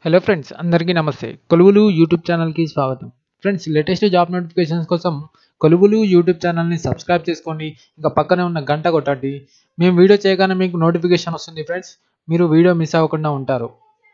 hello friends అందరికీ నమస్తే కొలువులు యూట్యూబ్ ఛానల్కి స్వాగతం ఫ్రెండ్స్ లేటెస్ట్ జాబ్ నోటిఫికేషన్స్ కోసం కొలువులు యూట్యూబ్ ఛానల్ని సబ్స్క్రైబ్ చేసుకోండి ఇంకా పక్కనే ఉన్న గంట కొట్టండి మేము వీడియో చేయగానే మీకు నోటిఫికేషన్ వస్తుంది ఫ్రెండ్స్ మీరు వీడియో మిస్ అవ్వకుండా ఉంటారు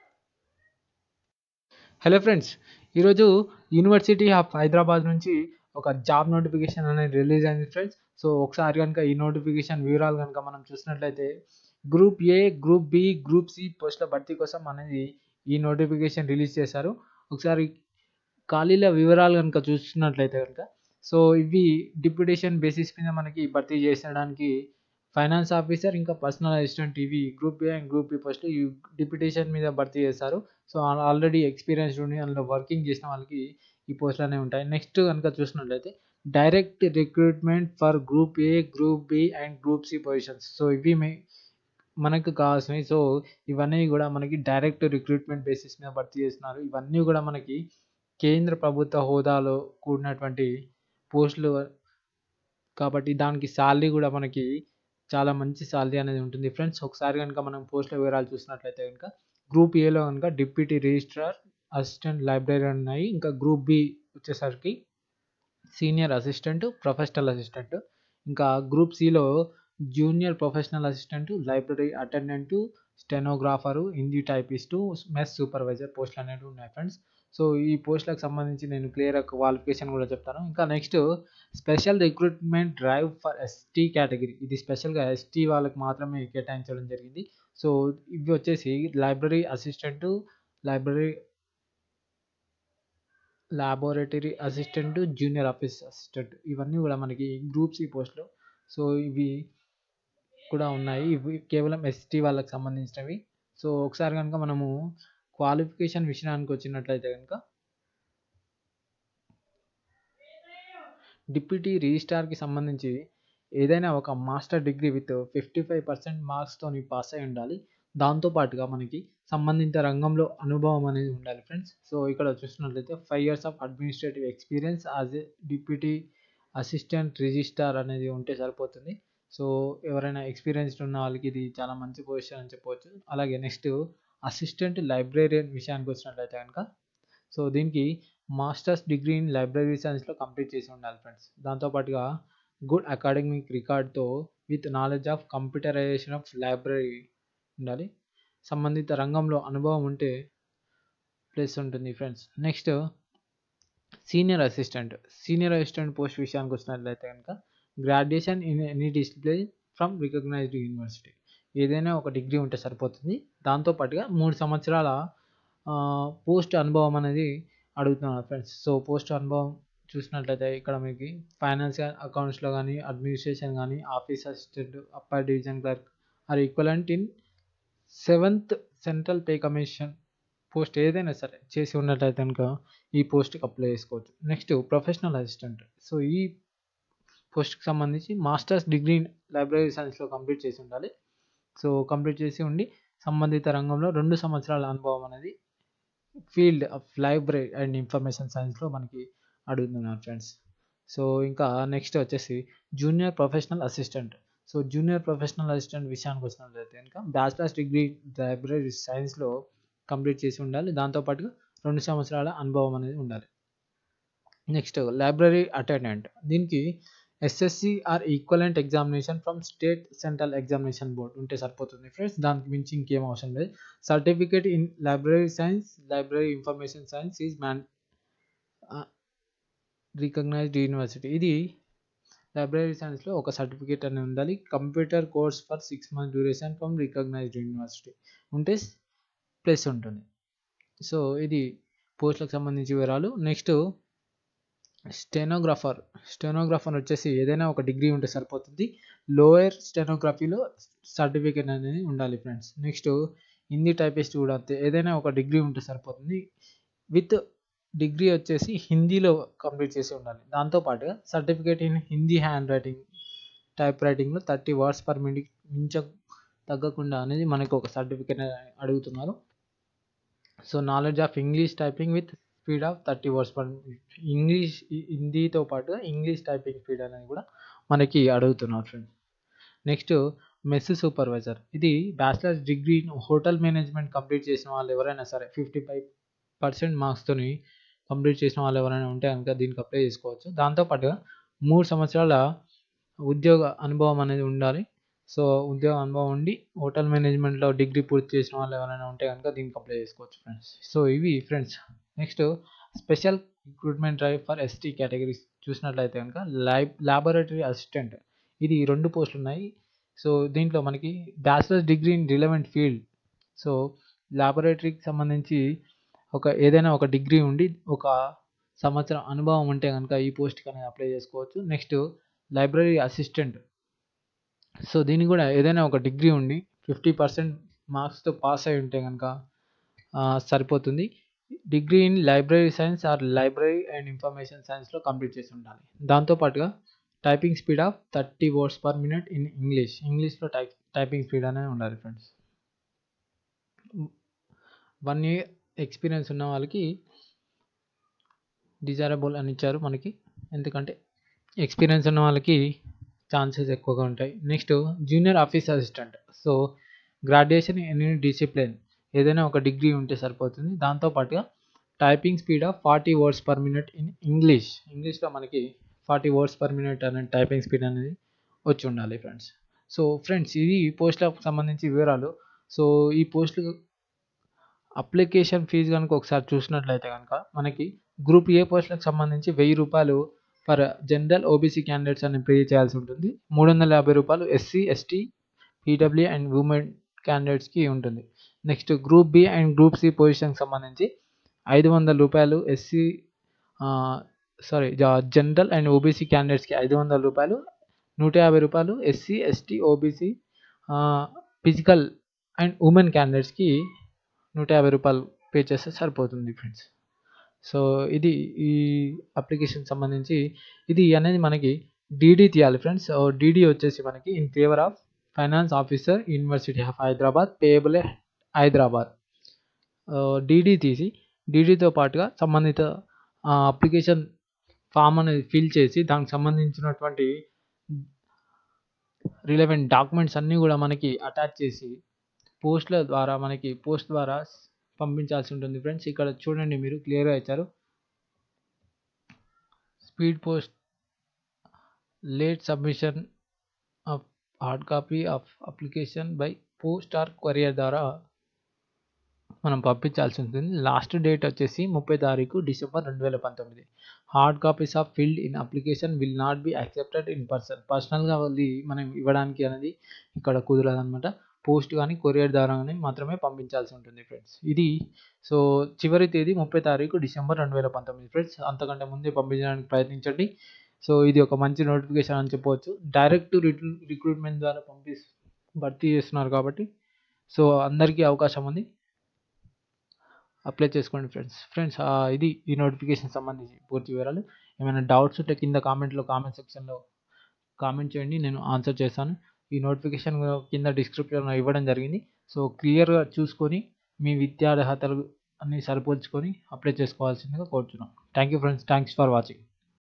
హలో ఫ్రెండ్స్ ఈరోజు యూనివర్సిటీ ఆఫ్ హైదరాబాద్ నుంచి ఒక జాబ్ నోటిఫికేషన్ అనేది రిలీజ్ అయింది ఫ్రెండ్స్ సో ఒకసారి కనుక ఈ నోటిఫికేషన్ వివరాలు కనుక మనం చూసినట్లయితే group A group B group C పోస్టుల భర్తీ కోసం అనేది ఈ నోటిఫికేషన్ రిలీజ్ చేశారు ఒకసారి ఖాళీల వివరాలు కనుక చూస్తున్నట్లయితే కనుక సో ఇవి డిప్యుటేషన్ బేసిస్ మీద మనకి భర్తీ చేసడానికి ఫైనాన్స్ ఆఫీసర్ ఇంకా పర్సనల్ అసిస్టెంట్ ఇవి group A and group B పోస్టులు ఈ డిప్యుటేషన్ మీద భర్తీ చేశారు సో ఆల్రెడీ ఎక్స్పీరియన్స్ ఉండి అందులో వర్కింగ్ చేసిన వాళ్ళకి ఈ పోస్టులు అనేవి ఉంటాయి నెక్స్ట్ కనుక చూసినట్లయితే direct recruitment for group A group B and group C positions so ఇవి మే మనకు కావాల్సినవి సో ఇవన్నీ కూడా మనకి డైరెక్ట్ రిక్రూట్మెంట్ బేసిస్ మీద భర్తీ చేస్తున్నారు ఇవన్నీ కూడా మనకి కేంద్ర ప్రభుత్వ హోదాలో కూడినటువంటి పోస్టులు కాబట్టి దానికి శాలరీ కూడా మనకి చాలా మంచి శాలరీ అనేది ఉంటుంది ఫ్రెండ్స్ ఒకసారి కనుక మనం పోస్టుల వివరాలు చూసినట్లయితే కనుక గ్రూప్ ఏలో కనుక డిప్యూటీ రిజిస్ట్రార్ అసిస్టెంట్ లైబ్రరీ ఉన్నాయి ఇంకా గ్రూప్ బి వచ్చేసరికి సీనియర్ అసిస్టెంట్ ప్రొఫెషనల్ అసిస్టెంట్ ఇంకా గ్రూప్ సిలో junior professional assistant library attendant stenographer Hindi typist mess supervisor పోస్టులు అనేవి ఉన్నాయి ఫ్రెండ్స్ సో ఈ పోస్టులకు సంబంధించి నేను క్లియర్ క్వాలిఫికేషన్ కూడా చెప్తాను ఇంకా next special recruitment drive for ST category ఇది స్పెషల్గా ఎస్టీ వాళ్ళకి మాత్రమే కేటాయించడం జరిగింది సో ఇవి వచ్చేసి library assistant library laboratory assistant junior office assistant ఇవన్నీ కూడా మనకి గ్రూప్ సి పోస్టులు సో ఇవి కూడా ఉన్నాయి ఇవి కేవలం ఎస్టీ వాళ్ళకి సంబంధించినవి సో ఒకసారి కనుక మనము క్వాలిఫికేషన్ విషయానికి వచ్చినట్లయితే కనుక డిప్యూటీ రిజిస్ట్రార్కి సంబంధించి ఏదైనా ఒక master degree with fifty five percent మార్క్స్తోని పాస్ అయి ఉండాలి దాంతోపాటుగా మనకి సంబంధిత రంగంలో అనుభవం అనేది ఉండాలి ఫ్రెండ్స్ సో ఇక్కడ చూసినట్లయితే five years of administrative experience as a deputy assistant registrar అనేది ఉంటే సరిపోతుంది సో ఎవరైనా ఎక్స్పీరియన్స్డ్ ఉన్న వాళ్ళకి ఇది చాలా మంచి పొజిషన్ అని చెప్పవచ్చు అలాగే నెక్స్ట్ అసిస్టెంట్ లైబ్రేరియన్ విషయానికి వచ్చినట్లయితే కనుక సో దీనికి మాస్టర్స్ డిగ్రీ ఇన్ లైబ్రరీ సైన్స్లో కంప్లీట్ చేసి ఉండాలి ఫ్రెండ్స్ దాంతోపాటుగా గుడ్ అకాడమిక్ రికార్డ్తో with knowledge of computerization of library ఉండాలి సంబంధిత రంగంలో అనుభవం ఉంటే ప్లస్ ఉంటుంది friends next senior assistant senior assistant post విషయానికి వచ్చినట్లయితే కనుక graduation in any discipline from recognised university ఏదైనా ఒక డిగ్రీ ఉంటే సరిపోతుంది దాంతోపాటుగా మూడు సంవత్సరాల పోస్ట్ అనుభవం అనేది అడుగుతున్నారు ఫ్రెండ్స్ సో పోస్ట్ అనుభవం చూసినట్లయితే ఇక్కడ మీకు ఫైనాన్స్ అకౌంట్స్లో కానీ అడ్మినిస్ట్రేషన్ కానీ office assistant upper division clerk or equivalent in seventh central pay commission post ఏదైనా సరే చేసి ఉన్నట్లయితే కనుక ఈ పోస్ట్కి అప్లై చేసుకోవచ్చు నెక్స్ట్ ప్రొఫెషనల్ అసిస్టెంట్ సో ఈ పోస్ట్కి సంబంధించి మాస్టర్స్ డిగ్రీ లైబ్రరీ సైన్స్లో కంప్లీట్ చేసి ఉండాలి సో కంప్లీట్ చేసి ఉండి సంబంధిత రంగంలో రెండు సంవత్సరాల అనుభవం అనేది field of library and information సైన్స్లో మనకి అడుగుతున్నారు ఫ్రెండ్స్ సో ఇంకా నెక్స్ట్ వచ్చేసి junior professional assistant so junior professional assistant విషయానికి వచ్చినట్లయితే కనుక బ్యాచిలర్స్ డిగ్రీ లైబ్రరీ సైన్స్లో కంప్లీట్ చేసి ఉండాలి దాంతోపాటుగా రెండు సంవత్సరాల అనుభవం అనేది ఉండాలి నెక్స్ట్ లైబ్రరీ అటెండెంట్ దీనికి SSC or equivalent examination from state central examination board ఉంటే సరిపోతుంది ఫ్రెండ్స్ దానికి మించి ఇంకేం అవసరం లేదు certificate in library science library information science is man recognised university ఇది లైబ్రరీ సైన్స్లో ఒక సర్టిఫికేట్ అనేది ఉండాలి computer course for six month duration from recognised university ఉంటే ప్లస్ ఉంటుంది సో ఇది పోస్టులకు సంబంధించి వివరాలు నెక్స్ట్ స్టెనోగ్రాఫర్ స్టెనోగ్రాఫర్ వచ్చేసి ఏదైనా ఒక డిగ్రీ ఉంటే సరిపోతుంది లోయర్ స్టెనోగ్రఫీలో సర్టిఫికేట్ అనేది ఉండాలి ఫ్రెండ్స్ నెక్స్ట్ హిందీ టైపిస్ట్ కూడా అంతే ఏదైనా ఒక డిగ్రీ ఉంటే సరిపోతుంది విత్ డిగ్రీ వచ్చేసి హిందీలో కంప్లీట్ చేసి ఉండాలి దాంతోపాటుగా certificate in Hindi hand writing type రైటింగ్లో థర్టీ వర్డ్స్ పర్ మినిట్ మించ తగ్గకుండా అనేది మనకు ఒక సర్టిఫికేట్ అడుగుతున్నారు so knowledge of English typing with speed of thirty words per English హిందీతో పాటుగా ఇంగ్లీష్ టైపింగ్ స్పీడ్ అనేది కూడా మనకి అడుగుతున్నారు ఫ్రెండ్స్ నెక్స్ట్ మెస్ సూపర్వైజర్ ఇది bachelors degree hotel management complete చేసిన వాళ్ళు ఎవరైనా సరే ఫిఫ్టీ ఫైవ్ పర్సెంట్ మార్క్స్తోని కంప్లీట్ చేసిన వాళ్ళు ఎవరైనా ఉంటే కనుక దీనికి అప్లై చేసుకోవచ్చు దాంతోపాటుగా మూడు సంవత్సరాల ఉద్యోగ అనుభవం అనేది ఉండాలి సో ఉద్యోగ అనుభవం ఉండి హోటల్ మేనేజ్మెంట్లో డిగ్రీ పూర్తి చేసిన వాళ్ళు ఎవరైనా ఉంటే కనుక దీనికి అప్లై చేసుకోవచ్చు ఫ్రెండ్స్ సో ఇవి friends next special recruitment drive for ST categories చూసినట్లయితే కనుక ల్యాబ్ ల్యాబొరేటరీ అసిస్టెంట్ ఇది రెండు పోస్టులు ఉన్నాయి సో దీంట్లో మనకి bachelors degree in relevant field so ల్యాబొరేటరీకి సంబంధించి ఒక ఏదైనా ఒక డిగ్రీ ఉండి ఒక సంవత్సరం అనుభవం ఉంటే కనుక ఈ పోస్ట్కి అనేది అప్లై చేసుకోవచ్చు నెక్స్ట్ లైబ్రరీ అసిస్టెంట్ సో దీనికి కూడా ఏదైనా ఒక డిగ్రీ ఉండి ఫిఫ్టీ పర్సెంట్ మార్క్స్తో పాస్ అయి ఉంటే కనుక సరిపోతుంది degree in library science or library and information సైన్స్లో కంప్లీట్ చేసి ఉండాలి దాంతోపాటుగా typing speed of thirty words per minute in English ఇంగ్లీష్లో టైప్ టైపింగ్ స్పీడ్ అనేది ఉండాలి ఫ్రెండ్స్ వన్ ఇయర్ ఎక్స్పీరియన్స్ ఉన్న వాళ్ళకి డిజైరబుల్ అని ఇచ్చారు మనకి ఎందుకంటే ఎక్స్పీరియన్స్ ఉన్న వాళ్ళకి ఛాన్సెస్ ఎక్కువగా ఉంటాయి next junior office assistant so graduation in discipline ఏదైనా ఒక డిగ్రీ ఉంటే సరిపోతుంది దాంతోపాటుగా typing speed of forty words per minute in English ఇంగ్లీష్లో మనకి ఫార్టీ వర్డ్స్ పర్ మినిట్ అనే టైపింగ్ స్పీడ్ అనేది వచ్చి ఉండాలి ఫ్రెండ్స్ సో ఫ్రెండ్స్ ఇది పోస్టులకు సంబంధించి వివరాలు సో ఈ పోస్టులు అప్లికేషన్ ఫీజు కనుక ఒకసారి చూసినట్లయితే కనుక మనకి గ్రూప్ ఏ పోస్టులకు సంబంధించి వెయ్యి రూపాయలు ఫర్ జనరల్ ఓబీసీ క్యాండిడేట్స్ అని పే చేయాల్సి ఉంటుంది మూడు వందల యాభై రూపాయలు SC ST PW and women క్యాండిడేట్స్కి ఉంటుంది next group B and group C పొజిషన్కి సంబంధించి ఐదు వందల రూపాయలు SC sorry general and OBC క్యాండిడేట్స్కి ఐదు వందల రూపాయలు నూట యాభై రూపాయలు SC ST OBC physical and women క్యాండిడేట్స్కి నూట యాభై రూపాయలు పే చేస్తే సరిపోతుంది ఫ్రెండ్స్ సో ఇది ఈ అప్లికేషన్ సంబంధించి ఇది అనేది మనకి డీడీ తీయాలి ఫ్రెండ్స్ డీడీ వచ్చేసి మనకి in favour of finance officer university of Hyderabad payable Hyderabad DD తీసి డీడీతో పాటుగా సంబంధిత అప్లికేషన్ ఫామ్ అనేది ఫిల్ చేసి దానికి సంబంధించినటువంటి రిలవెంట్ డాక్యుమెంట్స్ అన్నీ కూడా మనకి అటాచ్ చేసి పోస్ట్ల ద్వారా మనకి పోస్ట్ ద్వారా పంపించాల్సి ఉంటుంది ఫ్రెండ్స్ ఇక్కడ చూడండి మీరు క్లియర్గా ఇచ్చారు speed post late submission of hard copy of application by post or courier ద్వారా మనం పంపించాల్సి ఉంటుంది లాస్ట్ డేట్ వచ్చేసి ముప్పై తారీఖు డిసెంబర్ రెండు వేల పంతొమ్మిది hard copies of filled in application will not be accepted in person పర్సనల్గా వెళ్ళి మనం ఇవ్వడానికి అనేది ఇక్కడ కుదరదు అనమాట పోస్ట్ కానీ కొరియర్ ద్వారా కానీ మాత్రమే పంపించాల్సి ఉంటుంది ఫ్రెండ్స్ ఇది సో చివరి తేదీ ముప్పై తారీఖు డిసెంబర్ రెండు వేల పంతొమ్మిది ఫ్రెండ్స్ అంతకంటే ముందే పంపించడానికి ప్రయత్నించండి సో ఇది ఒక మంచి నోటిఫికేషన్ అని చెప్పవచ్చు డైరెక్ట్ రిక్రూట్మెంట్ ద్వారా పంపి భర్తీ చేస్తున్నారు కాబట్టి సో అందరికీ అవకాశం ఉంది అప్లై చేసుకోండి ఫ్రెండ్స్ ఫ్రెండ్స్ ఇది ఈ నోటిఫికేషన్ సంబంధించి పూర్తి వివరాలు ఏమైనా డౌట్స్ ఉంటే కింద కామెంట్లో కామెంట్ సెక్షన్లో కామెంట్ చేయండి నేను ఆన్సర్ చేస్తాను ఈ నోటిఫికేషన్ కింద డిస్క్రిప్షన్లో ఇవ్వడం జరిగింది సో క్లియర్గా చూసుకొని మీ విద్యార్హతలు అన్ని సరిపోల్చుకొని అప్లై చేసుకోవాల్సిందిగా కోరుతున్నాను thank you friends thanks for watching